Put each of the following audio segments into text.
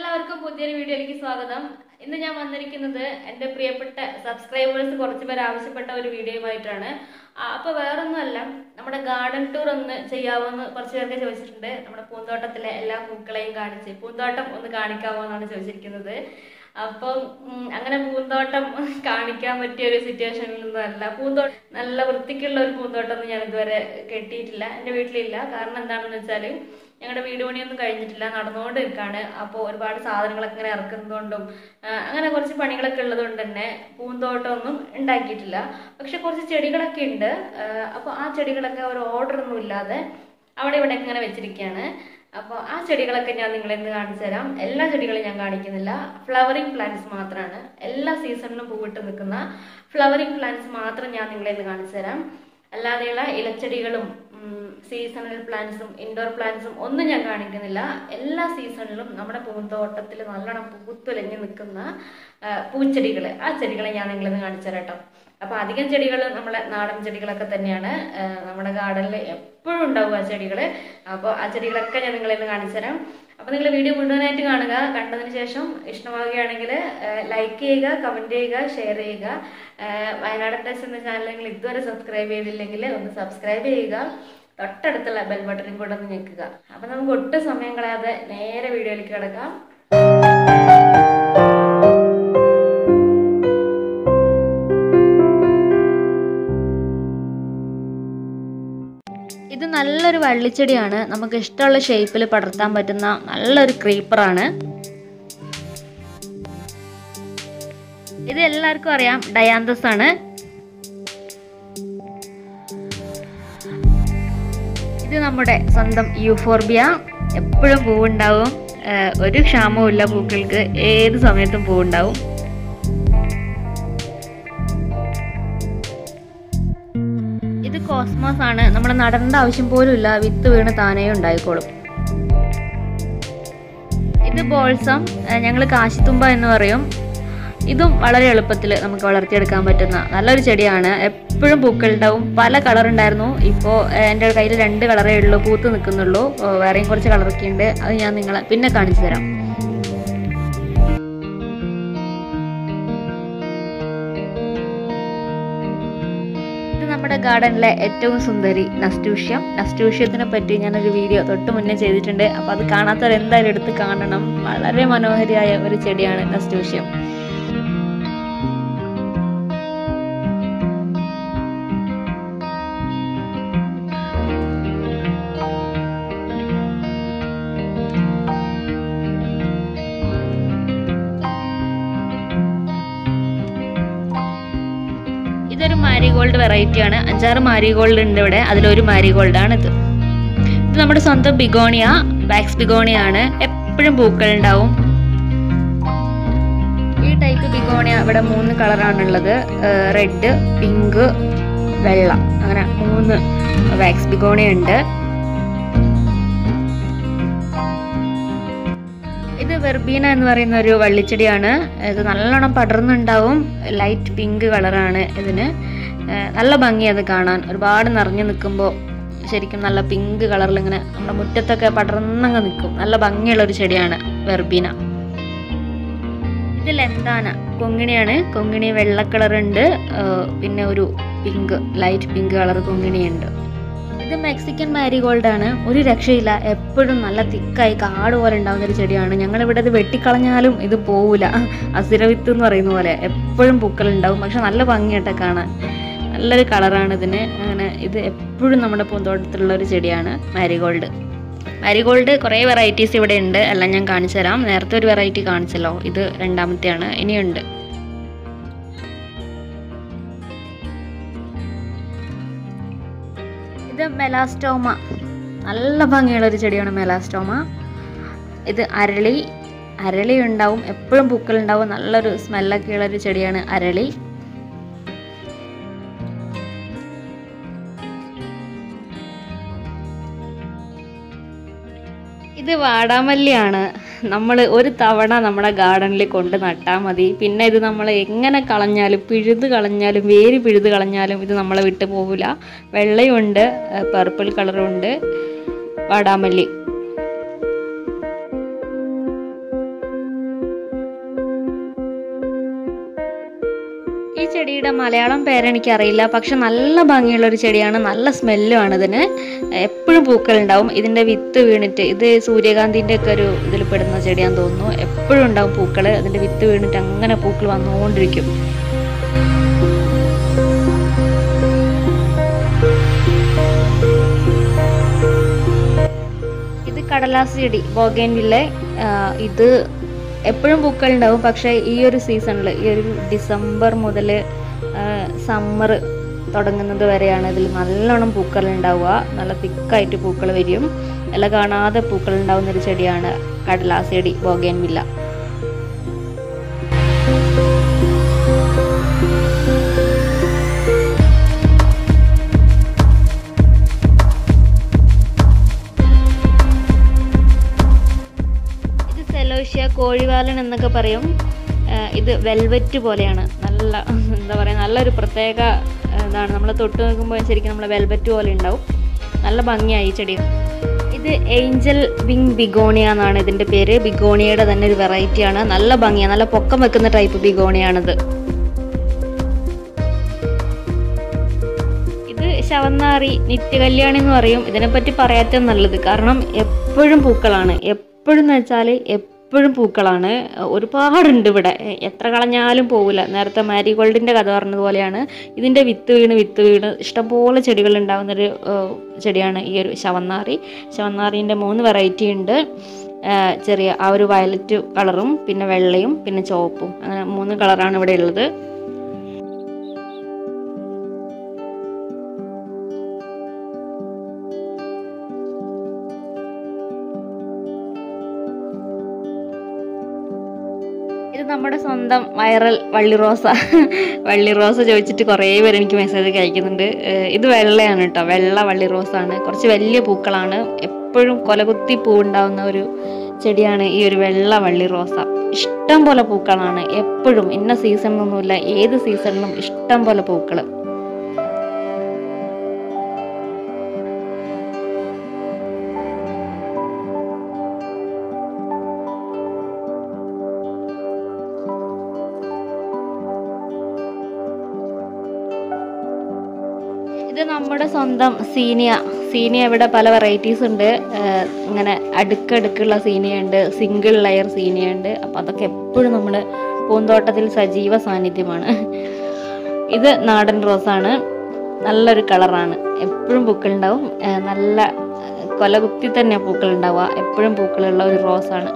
എല്ലാവർക്കും പുതിയൊരു വീഡിയോയിലേക്ക് സ്വാഗതം ഇന്ന് ഞാൻ വന്നിരിക്കുന്നത് എൻ്റെ പ്രിയപ്പെട്ട സബ്സ്ക്രൈബേഴ്സ് കുറച്ച് പേർ ആവശ്യപ്പെട്ട ഒരു വീഡിയോയുമായിട്ടാണ് ആ, അപ്പൊ വേറൊന്നുമല്ല നമ്മുടെ ഗാർഡൻ ടൂർ ഒന്ന് ചെയ്യാമോന്ന് കുറച്ച് പേർക്ക് ചോദിച്ചിട്ടുണ്ട് നമ്മുടെ പൂന്തോട്ടത്തിലെ എല്ലാ പൂക്കളെയും കാണിച്ച് പൂന്തോട്ടം ഒന്ന് കാണിക്കാമോ എന്നാണ് ചോദിച്ചിരിക്കുന്നത് അപ്പം ഉം, അങ്ങനെ പൂന്തോട്ടം കാണിക്കാൻ പറ്റിയ ഒരു സിറ്റുവേഷനിലൊന്നും അല്ല പൂന്തോട്ടം നല്ല വൃത്തിക്കുള്ള ഒരു പൂന്തോട്ടം ഒന്നും ഞാൻ ഇതുവരെ കെട്ടിയിട്ടില്ല എൻ്റെ വീട്ടിലില്ല കാരണം എന്താണെന്ന് വെച്ചാൽ ഞങ്ങളുടെ വീട് പണിയൊന്നും കഴിഞ്ഞിട്ടില്ല നടന്നുകൊണ്ട് നിൽക്കാണ് അപ്പോൾ ഒരുപാട് സാധനങ്ങളൊക്കെ ഇങ്ങനെ ഇറക്കുന്നതുകൊണ്ടും ആ, അങ്ങനെ കുറച്ച് പണികളൊക്കെ ഉള്ളതുകൊണ്ട് തന്നെ പൂന്തോട്ടമൊന്നും ഉണ്ടാക്കിയിട്ടില്ല പക്ഷെ കുറച്ച് ചെടികളൊക്കെ ഉണ്ട് അപ്പോൾ ആ ചെടികളൊക്കെ ഒരു ഓർഡർ ഒന്നും ഇല്ലാതെ അവിടെ ഇവിടെ ഇങ്ങനെ വെച്ചിരിക്കുകയാണ് അപ്പോൾ ആ ചെടികളൊക്കെ ഞാൻ നിങ്ങളെ ഇന്ന് കാണിച്ചു തരാം എല്ലാ ചെടികളും ഞാൻ കാണിക്കുന്നില്ല ഫ്ലവറിങ് പ്ലാന്റ്സ് മാത്രമാണ് എല്ലാ സീസണിലും പൂവിട്ട് നിൽക്കുന്ന ഫ്ലവറിങ് പ്ലാന്റ്സ് മാത്രം ഞാൻ നിങ്ങളെ ഇന്ന് കാണിച്ചു തരാം അല്ലാതെയുള്ള ഇലച്ചെടികളും സീസണൽ പ്ലാന്റ്സും ഇൻഡോർ പ്ലാന്റ്സും ഒന്നും ഞാൻ കാണിക്കുന്നില്ല എല്ലാ സീസണിലും നമ്മുടെ പൂന്തോട്ടത്തിൽ നല്ലോണം പൂത്തുലഞ്ഞ് നിൽക്കുന്ന പൂച്ചെടികൾ ആ ചെടികളെ ഞാൻ നിങ്ങളിന്ന് കാണിച്ചു തരാം കേട്ടോ അപ്പൊ അധികം ചെടികൾ നമ്മളെ നാടൻ ചെടികളൊക്കെ തന്നെയാണ് ആ, നമ്മുടെ ഗാർഡനിൽ എപ്പോഴും ഉണ്ടാവും ആ ചെടികൾ അപ്പോൾ ആ ചെടികളൊക്കെ ഞാൻ നിങ്ങളിന്ന് കാണിച്ചു തരാം അപ്പോൾ നിങ്ങൾ വീഡിയോ മുഴുവനായിട്ട് കാണുക കണ്ടതിന് ശേഷം ഇഷ്ടമാവുകയാണെങ്കിൽ ലൈക്ക് ചെയ്യുക കമൻറ്റ് ചെയ്യുക ഷെയർ ചെയ്യുക ആ, വയനാട് ടച്ച് എന്ന ചാനൽ നിങ്ങൾ ഇതുവരെ സബ്സ്ക്രൈബ് ചെയ്തില്ലെങ്കിൽ ഒന്ന് സബ്സ്ക്രൈബ് ചെയ്യുക തൊട്ടടുത്തുള്ള ബെൽ ബട്ടണും കൂടെ ഒന്ന് ഞെക്കുക അപ്പം നമുക്ക് ഒട്ടും സമയം കളയാതെ നേരെ വീഡിയോയിലേക്ക് കിടക്കാം ഇത് നല്ലൊരു വള്ളിച്ചെടിയാണ് നമുക്ക് ഇഷ്ടമുള്ള ഷേപ്പിൽ പടർത്താൻ പറ്റുന്ന നല്ലൊരു ക്രീപ്പറാണ് ഇത് എല്ലാവർക്കും അറിയാം ഡയാന്തസ് ആണ് ഇത് നമ്മുടെ സ്വന്തം യൂഫോർബിയ എപ്പോഴും പൂവുണ്ടാവും ഏഹ് ഒരു ക്ഷാമവും ഇല്ല പൂക്കൾക്ക് ഏത് സമയത്തും പൂവുണ്ടാവും ഇത് കോസ്മോസ് ആണ് നമ്മൾ നടേണ്ട ആവശ്യം പോലും ഇല്ല വിത്ത് വീണ് താനേ ഉണ്ടായിക്കോളും ഇത് ബോൾസം ഞങ്ങൾ കാശിത്തുമ്പ എന്ന് പറയും ഇതും വളരെ എളുപ്പത്തിൽ നമുക്ക് വളർത്തിയെടുക്കാൻ പറ്റുന്ന നല്ലൊരു ചെടിയാണ് എപ്പോഴും പൂക്കളുണ്ടാവും പല കളർ ഉണ്ടായിരുന്നു ഇപ്പോൾ എൻ്റെ കയ്യിൽ രണ്ട് കളറേ ഉള്ളൂ പൂത്ത് നിൽക്കുന്നുള്ളൂ ഏഹ് വേറെയും കുറച്ച് കളറൊക്കെ ഉണ്ട് അത് ഞാൻ നിങ്ങളെ പിന്നെ കാണിച്ചു തരാം ഇത് നമ്മുടെ ഗാർഡനിലെ ഏറ്റവും സുന്ദരി നസ്റ്റൂഷ്യം നസ്റ്റൂഷ്യത്തിനെ പറ്റി ഞാനൊരു വീഡിയോ തൊട്ട് മുന്നേ ചെയ്തിട്ടുണ്ട് അപ്പോൾ അത് കാണാത്തവർ എന്തായാലും എടുത്ത് കാണണം വളരെ മനോഹരിയായ ഒരു ചെടിയാണ് നസ്റ്റൂഷ്യം ഇതൊരു മാരിഗോൾഡ് വെറൈറ്റി ആണ് അഞ്ചാറ് മാരിഗോൾഡ് ഉണ്ട് ഇവിടെ അതിലൊരു മാരിഗോൾഡ് ആണ് ഇത് ഇത് നമ്മുടെ സ്വന്തം ബിഗോണിയ വാക്സ് ബിഗോണിയ ആണ് എപ്പോഴും പൂക്കൾ ഉണ്ടാവും ഈ ടൈപ്പ് ബിഗോണിയ ഇവിടെ മൂന്ന് കളറാണുള്ളത് റെഡ് പിങ്ക് വെള്ള അങ്ങനെ മൂന്ന് വാക്സ് ബിഗോണിയ ഉണ്ട് ഇത് വെർബീന എന്ന് പറയുന്ന ഒരു വള്ളിച്ചെടിയാണ് ഇത് നല്ലോണം പടർന്നുണ്ടാവും ലൈറ്റ് പിങ്ക് കളറാണ് ഇതിന് ഏഹ് നല്ല ഭംഗി അത് കാണാൻ ഒരുപാട് നിറഞ്ഞു നിൽക്കുമ്പോൾ ശരിക്കും നല്ല പിങ്ക് കളറിൽ ഇങ്ങനെ നമ്മുടെ മുറ്റത്തൊക്കെ പടർന്നങ്ങ് നിൽക്കും നല്ല ഭംഗിയുള്ള ഒരു ചെടിയാണ് വെർബീന ഇത് ലെന്താന കൊങ്ങിണിയാണ് കൊങ്ങിണി വെള്ള കളർ ഉണ്ട് ഏഹ് പിന്നെ ഒരു പിങ്ക് ലൈറ്റ് പിങ്ക് കളർ കൊങ്ങിണിയുണ്ട് ഇത് മെക്സിക്കൻ മാരിഗോൾഡ് ആണ് ഒരു രക്ഷയില്ല എപ്പോഴും നല്ല തിക്കായി കാട് പോലെ ഉണ്ടാകുന്ന ഒരു ചെടിയാണ് ഞങ്ങൾ ഇവിടെ ഇത് വെട്ടിക്കളഞ്ഞാലും ഇത് പോവില്ല അസുരവിത്ത് എന്ന് പറയുന്ന പോലെ എപ്പോഴും പൂക്കൾ ഉണ്ടാവും പക്ഷെ നല്ല ഭംഗിയായിട്ട് കാണാൻ നല്ലൊരു കളറാണ് ഇതിന് അങ്ങനെ ഇത് എപ്പോഴും നമ്മുടെ പൂന്തോട്ടത്തിലുള്ള ഒരു ചെടിയാണ് മാരിഗോൾഡ് മാരിഗോൾഡ് കുറേ വെറൈറ്റീസ് ഇവിടെ ഉണ്ട് എല്ലാം ഞാൻ കാണിച്ചു തരാം നേരത്തെ ഒരു വെറൈറ്റി കാണിച്ചല്ലോ ഇത് രണ്ടാമത്തെയാണ് ഇനിയുണ്ട് ഇത് മെലാസ്റ്റോമ നല്ല ഭംഗിയുള്ള ഒരു ചെടിയാണ് മെലാസ്റ്റോമ ഇത് അരളി അരളി ഉണ്ടാവും എപ്പോഴും പൂക്കൾ ഉണ്ടാവും നല്ലൊരു സ്മെല്ലൊക്കെ ഉള്ള ഒരു ചെടിയാണ് അരളി ഇത് വാടാമല്ലിയാണ് നമ്മൾ ഒരു തവണ നമ്മുടെ ഗാർഡനിൽ കൊണ്ട് നട്ടാൽ മതി പിന്നെ ഇത് നമ്മൾ എങ്ങനെ കളഞ്ഞാലും പിഴുത് കളഞ്ഞാലും വേര് പിഴുത് കളഞ്ഞാലും ഇത് നമ്മളെ വിട്ട് പോകില്ല വെള്ളയുണ്ട് പർപ്പിൾ കളറുണ്ട് വാടാമല്ലി ഈ ചെടിയുടെ മലയാളം പേരെനിക്കറിയില്ല പക്ഷെ നല്ല ഭംഗിയുള്ള ഒരു ചെടിയാണ് നല്ല സ്മെല്ലുമാണ് ഇതിന് എപ്പോഴും പൂക്കളുണ്ടാവും ഇതിൻ്റെ വിത്ത് വീണിട്ട് ഇത് സൂര്യകാന്തിൻ്റെ ഒക്കെ ഒരു ഇതിൽ പെടുന്ന ചെടിയാന്ന് തോന്നുന്നു എപ്പോഴും ഉണ്ടാവും പൂക്കൾ അതിൻ്റെ വിത്ത് വീണിട്ട് അങ്ങനെ പൂക്കൾ വന്നുകൊണ്ടിരിക്കും ഇത് കടലാസ് ചെടി ബോഗേൻവില്ലെ ഇത് എപ്പോഴും പൂക്കൾ ഉണ്ടാവും പക്ഷേ ഈ ഒരു സീസണിൽ ഈ ഒരു ഡിസംബർ മുതൽ സമ്മർ തുടങ്ങുന്നത് വരെയാണ് ഇതിൽ നല്ലോണം പൂക്കൾ ഉണ്ടാവുക നല്ല തിക്കായിട്ട് പൂക്കൾ വരും ഇല കാണാതെ പൂക്കൾ ഉണ്ടാവുന്ന ഒരു ചെടിയാണ് കടലാസ് ചെടി ബോഗേൻവില്ല ഇത് സെലോഷ്യ കോഴിവാലൻ എന്നൊക്കെ പറയും ആ, ഇത് വെൽവെറ്റ് പോലെയാണ് നല്ല എന്താ പറയുക നല്ലൊരു പ്രത്യേക ആ, ഇതാണ് നമ്മൾ തൊട്ട് നോക്കുമ്പോൾ ശരിക്കും നമ്മൾ വെൽവെറ്റ് പോലെ ഉണ്ടാവും നല്ല ഭംഗിയായി ഈ ചെടി ഇത് ഏഞ്ചൽ വിങ് ബിഗോണിയ എന്നാണ് ഇതിൻ്റെ പേര് ബിഗോണിയയുടെ തന്നെ ഒരു വെറൈറ്റിയാണ് നല്ല ഭംഗിയാണ് നല്ല പൊക്കം വെക്കുന്ന ടൈപ്പ് ബിഗോണിയാണിത് ഇത് ശവന്നാറി നിത്യകല്യാണി എന്ന് പറയും ഇതിനെപ്പറ്റി പറയാത്ത നല്ലത് കാരണം എപ്പോഴും പൂക്കളാണ് എപ്പോഴും എന്ന് വെച്ചാൽ എപ്പോഴും പൂക്കളാണ് ഒരുപാടുണ്ട് ഇവിടെ എത്ര കളഞ്ഞാലും പോകില്ല നേരത്തെ മാരിഗോൾഡിൻ്റെ കഥ പറഞ്ഞതുപോലെയാണ് ഇതിൻ്റെ വിത്ത് വീണ് വിത്ത് വീണ് ഇഷ്ടംപോലെ ചെടികൾ ഉണ്ടാകുന്നൊരു ഏഹ്, ചെടിയാണ് ഈ ഒരു ശവന്നാറി ശവന്നാറിൻ്റെ മൂന്ന് വെറൈറ്റി ഉണ്ട് ഏഹ്, ചെറിയ ആ ഒരു വയലറ്റ് കളറും പിന്നെ വെള്ളയും പിന്നെ ചുവപ്പും അങ്ങനെ മൂന്ന് കളറാണ് ഇവിടെ ഉള്ളത് ഇത് നമ്മുടെ സ്വന്തം വൈറൽ വള്ളി റോസ വള്ളി റോസ ചോദിച്ചിട്ട് കുറേ പേര് എനിക്ക് മെസ്സേജ് അയക്കുന്നുണ്ട് ഏഹ് ഇത് വെള്ളയാണ് കേട്ടോ വെള്ള വള്ളി റോസാണ് കുറച്ച് വലിയ പൂക്കളാണ് എപ്പോഴും കൊലകുത്തി പൂവുണ്ടാവുന്ന ഒരു ചെടിയാണ് ഈ ഒരു വെള്ള വള്ളി റോസ ഇഷ്ടം പോലെ പൂക്കളാണ് എപ്പോഴും ഇന്ന സീസണിലൊന്നുമില്ല ഏത് സീസണിലും ഇഷ്ടം പോലെ പൂക്കൾ ഇത് നമ്മുടെ സ്വന്തം സീനിയ സീനിയ ഇവിടെ പല വെറൈറ്റീസ് ഉണ്ട് ഏഹ് ഇങ്ങനെ അടുക്കടുക്കുള്ള സീനിയ ഉണ്ട് സിംഗിൾ ലെയർ സീനിയ ഉണ്ട് അപ്പം അതൊക്കെ എപ്പോഴും നമ്മുടെ പൂന്തോട്ടത്തിൽ സജീവ സാന്നിധ്യമാണ് ഇത് നാടൻ റോസാണ് നല്ലൊരു കളറാണ് എപ്പോഴും പൂക്കളുണ്ടാവും ഏഹ് നല്ല ഏഹ് കൊല കുത്തി തന്നെ പൂക്കൾ ഉണ്ടാവുക എപ്പോഴും പൂക്കളുള്ള ഒരു റോസാണ്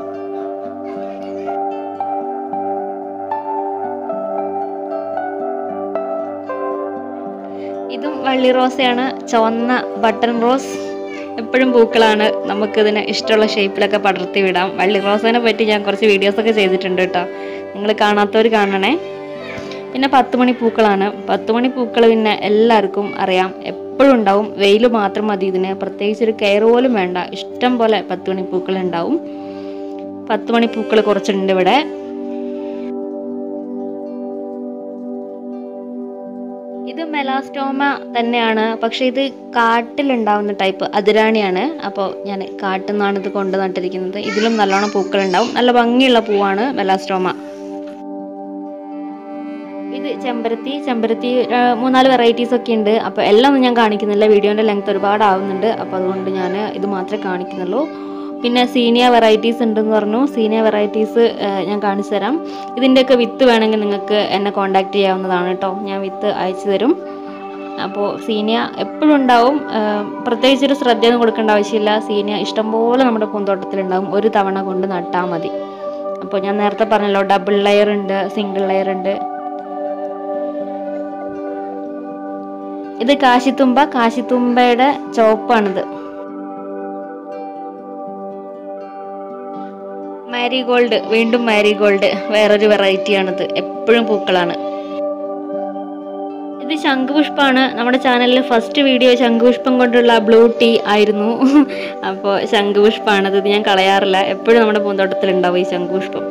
ഇതും വള്ളി റോസയാണ് ചുവന്ന ബട്ടൺ റോസ് എപ്പോഴും പൂക്കളാണ് നമുക്കിതിനെ ഇഷ്ടമുള്ള ഷേപ്പിലൊക്കെ പടർത്തി വിടാം വള്ളി റോസിനെ പറ്റി ഞാൻ കുറച്ച് വീഡിയോസൊക്കെ ചെയ്തിട്ടുണ്ട് കേട്ടോ നിങ്ങൾ കാണാത്തവർ കാണണേ പിന്നെ പത്ത് മണി പൂക്കളാണ് പത്ത് മണി പൂക്കൾ പിന്നെ എല്ലാവർക്കും അറിയാം എപ്പോഴും ഉണ്ടാവും വെയിൽ മാത്രം മതി ഇതിന് പ്രത്യേകിച്ച് ഒരു കെയർ പോലും വേണ്ട ഇഷ്ടം പോലെ പത്ത് മണി പൂക്കൾ ഉണ്ടാവും പത്ത് മണി പൂക്കൾ കുറച്ചുണ്ട് ഇവിടെ ഇത് മെലാസ്റ്റോമ തന്നെയാണ് പക്ഷെ ഇത് കാട്ടിലുണ്ടാവുന്ന ടൈപ്പ് അതിരാണിയാണ് അപ്പോൾ ഞാൻ കാട്ടിൽ നിന്നാണ് ഇത് കൊണ്ട് നട്ടിരിക്കുന്നത് ഇതിലും നല്ലോണം പൂക്കൾ ഉണ്ടാവും നല്ല ഭംഗിയുള്ള പൂവാണ് മെലാസ്റ്റോമ ഇത് ചെമ്പരത്തി ചെമ്പരത്തി ആ, മൂന്നാല് വെറൈറ്റീസ് ഒക്കെ ഉണ്ട് അപ്പോൾ എല്ലാം ഒന്നും ഞാൻ കാണിക്കുന്നില്ല വീഡിയോൻ്റെ ലെങ്ത് ഒരുപാട് ആവുന്നുണ്ട് അപ്പോൾ അതുകൊണ്ട് ഞാൻ ഇത് മാത്രമേ കാണിക്കുന്നുള്ളൂ പിന്നെ സീനിയ വെറൈറ്റീസ് ഉണ്ടെന്ന് പറഞ്ഞു സീനിയ വെറൈറ്റീസ് ഞാൻ കാണിച്ചു തരാം ഇതിൻ്റെയൊക്കെ വിത്ത് വേണമെങ്കിൽ നിങ്ങൾക്ക് എന്നെ കോൺടാക്ട് ചെയ്യാവുന്നതാണ് കേട്ടോ ഞാൻ വിത്ത് അയച്ചു തരും അപ്പോൾ സീനിയ എപ്പോഴും ഉണ്ടാവും ആ, പ്രത്യേകിച്ചൊരു ശ്രദ്ധയൊന്നും കൊടുക്കേണ്ട ആവശ്യമില്ല സീനിയ ഇഷ്ടംപോലെ നമ്മുടെ പൂന്തോട്ടത്തിലുണ്ടാവും ഒരു തവണ കൊണ്ട് നട്ടാൽ മതി അപ്പോൾ ഞാൻ നേരത്തെ പറഞ്ഞല്ലോ ഡബിൾ ലെയർ ഉണ്ട് സിംഗിൾ ലെയർ ഉണ്ട് ഇത് കാശിത്തുമ്പ കാശിത്തുമ്പയുടെ ചുവപ്പാണിത് മാരിഗോൾഡ് വീണ്ടും മാരിഗോൾഡ് വേറൊരു വെറൈറ്റിയാണിത് എപ്പോഴും പൂക്കളാണ് ഇത് ശംഖുപുഷ്പമാണ് നമ്മുടെ ചാനലിൽ ഫസ്റ്റ് വീഡിയോ ശംഖുപുഷ്പം കൊണ്ടുള്ള ബ്ലൂ ടീ ആയിരുന്നു അപ്പോൾ ശംഖുപുഷ്പമാണത് ഇത് ഞാൻ കളയാറില്ല എപ്പോഴും നമ്മുടെ പൂന്തോട്ടത്തിൽ ഉണ്ടാവും ഈ ശംഖുപുഷ്പം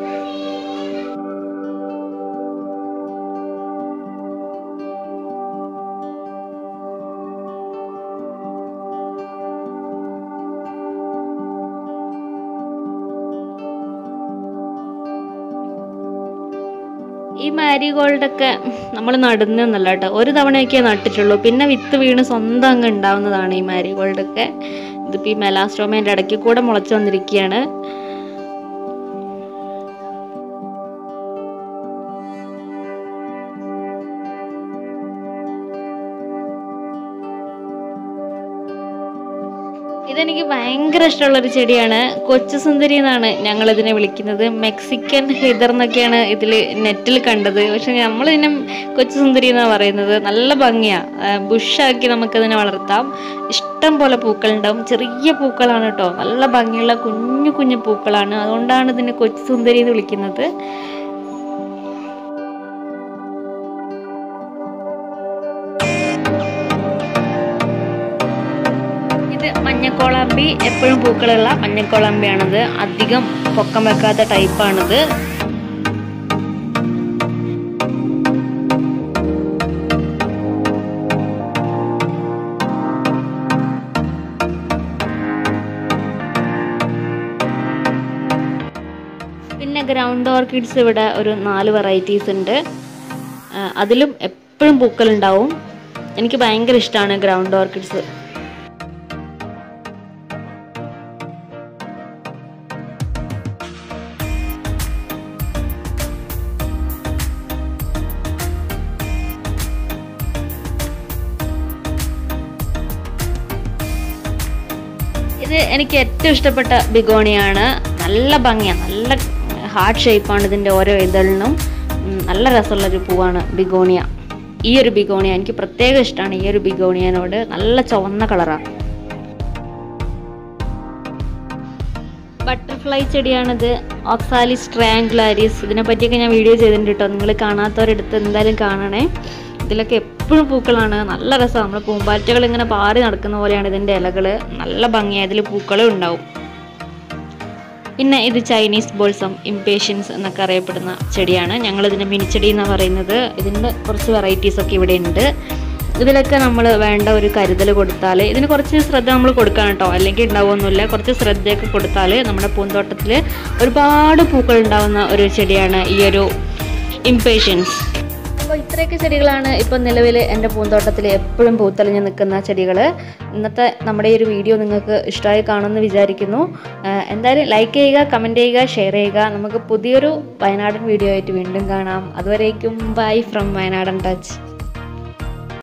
ഈ മാരിഗോൾഡൊക്കെ നമ്മൾ നടുന്നൊന്നല്ല കേട്ടോ ഒരു തവണയൊക്കെ നട്ടിട്ടുള്ളൂ പിന്നെ വിത്ത് വീണ് സ്വന്തം അങ്ങ് ഉണ്ടാവുന്നതാണ് ഈ മാരിഗോൾഡൊക്കെ ഇതിപ്പോൾ ഈ മെലാസ്ട്രോമേൻ്റെ ഇടയ്ക്ക് കൂടെ മുളച്ചു വന്നിരിക്കുകയാണ് ഇതെനിക്ക് ഭയങ്കര ഇഷ്ടമുള്ളൊരു ചെടിയാണ് കൊച്ചു സുന്ദരി എന്നാണ് ഞങ്ങൾ ഇതിനെ വിളിക്കുന്നത് മെക്സിക്കൻ ഹിതർ എന്നൊക്കെയാണ് ഇതിൽ നെറ്റിൽ കണ്ടത് പക്ഷെ നമ്മൾ ഇതിനെ കൊച്ചു സുന്ദരി എന്നാണ് പറയുന്നത് നല്ല ഭംഗിയാണ് ബുഷാക്കി നമുക്കതിനെ വളർത്താം ഇഷ്ടം പോലെ പൂക്കളുണ്ടാവും ചെറിയ പൂക്കളാണ് കേട്ടോ നല്ല ഭംഗിയുള്ള കുഞ്ഞു കുഞ്ഞു പൂക്കളാണ് അതുകൊണ്ടാണ് ഇതിനെ കൊച്ചു സുന്ദരി എന്ന് വിളിക്കുന്നത് ഇത് മഞ്ഞക്കോളാമ്പി എപ്പോഴും പൂക്കളുള്ള മഞ്ഞക്കോളാമ്പിയാണിത് അധികം പൊക്കം വെക്കാത്ത ടൈപ്പാണിത് പിന്നെ ഗ്രൗണ്ട് ഓർക്കിഡ്സ് ഇവിടെ ഒരു നാല് വെറൈറ്റീസ് ഉണ്ട് ആ, അതിലും എപ്പോഴും പൂക്കളുണ്ടാവും എനിക്ക് ഭയങ്കര ഇഷ്ടമാണ് ഗ്രൗണ്ട് ഓർക്കിഡ്സ് ഇത് എനിക്ക് ഏറ്റവും ഇഷ്ടപ്പെട്ട ബിഗോണിയാണ് നല്ല ഭംഗിയാണ് നല്ല ഹാർട്ട് ഷേപ്പാണ് ഇതിൻ്റെ ഓരോ ഇതളിനും ഉം, നല്ല രസമുള്ളൊരു പൂവാണ് ബിഗോണിയ ഈ ഒരു ബിഗോണിയ എനിക്ക് പ്രത്യേകം ഇഷ്ടമാണ് ഈ ഒരു ബിഗോണിയനോട് നല്ല ചുവന്ന കളറാണ് ബട്ടർഫ്ലൈ ചെടിയാണിത് ഓക്സാലിസ് ട്രയാങ്കുലാരിസ് ഇതിനെ പറ്റിയൊക്കെ ഞാൻ വീഡിയോ ചെയ്തിട്ടുണ്ട് കേട്ടോ നിങ്ങൾ കാണാത്തവരെടുത്ത് എന്തായാലും കാണണേ ഇതിലൊക്കെ എപ്പോഴും പൂക്കളാണ് നല്ല രസമാണ് നമ്മൾ പൂമ്പാറ്റകൾ ഇങ്ങനെ പാറി നടക്കുന്ന പോലെയാണ് ഇതിൻ്റെ ഇലകൾ നല്ല ഭംഗിയാണ് ഇതിൽ പൂക്കളും ഉണ്ടാവും പിന്നെ ഇത് ചൈനീസ് ബോൾസം ഇംപേഷ്യൻസ് എന്നൊക്കെ അറിയപ്പെടുന്ന ചെടിയാണ് ഞങ്ങൾ ഇതിനെ മിനിച്ചെടി എന്നാണ് പറയുന്നത് ഇതിൻ്റെ കുറച്ച് വെറൈറ്റീസ് ഒക്കെ ഇവിടെ ഉണ്ട് ഇതിലൊക്കെ നമ്മൾ വേണ്ട ഒരു കരുതൽ കൊടുത്താൽ ഇതിന് കുറച്ച് ശ്രദ്ധ നമ്മൾ കൊടുക്കണം കേട്ടോ അല്ലെങ്കിൽ ഉണ്ടാവുമൊന്നുമില്ല കുറച്ച് ശ്രദ്ധയൊക്കെ കൊടുത്താൽ നമ്മുടെ പൂന്തോട്ടത്തിൽ ഒരുപാട് പൂക്കൾ ഉണ്ടാവുന്ന ഒരു ചെടിയാണ് ഈ ഒരു ഇംപേഷ്യൻസ് അപ്പോൾ ഇത്രയൊക്കെ ചെടികളാണ് ഇപ്പോൾ നിലവിൽ എൻ്റെ പൂന്തോട്ടത്തിൽ എപ്പോഴും പൂത്തലിഞ്ഞ് നിൽക്കുന്ന ചെടികൾ ഇന്നത്തെ നമ്മുടെ ഈ ഒരു വീഡിയോ നിങ്ങൾക്ക് ഇഷ്ടമായി കാണുമെന്ന് വിചാരിക്കുന്നു ആഹ് എന്തായാലും ലൈക്ക് ചെയ്യുക കമൻറ്റ് ചെയ്യുക ഷെയർ ചെയ്യുക നമുക്ക് പുതിയൊരു വയനാടൻ വീഡിയോ ആയിട്ട് വീണ്ടും കാണാം അതുവരേക്കും ബൈ ഫ്രം വയനാടൻ ടച്ച്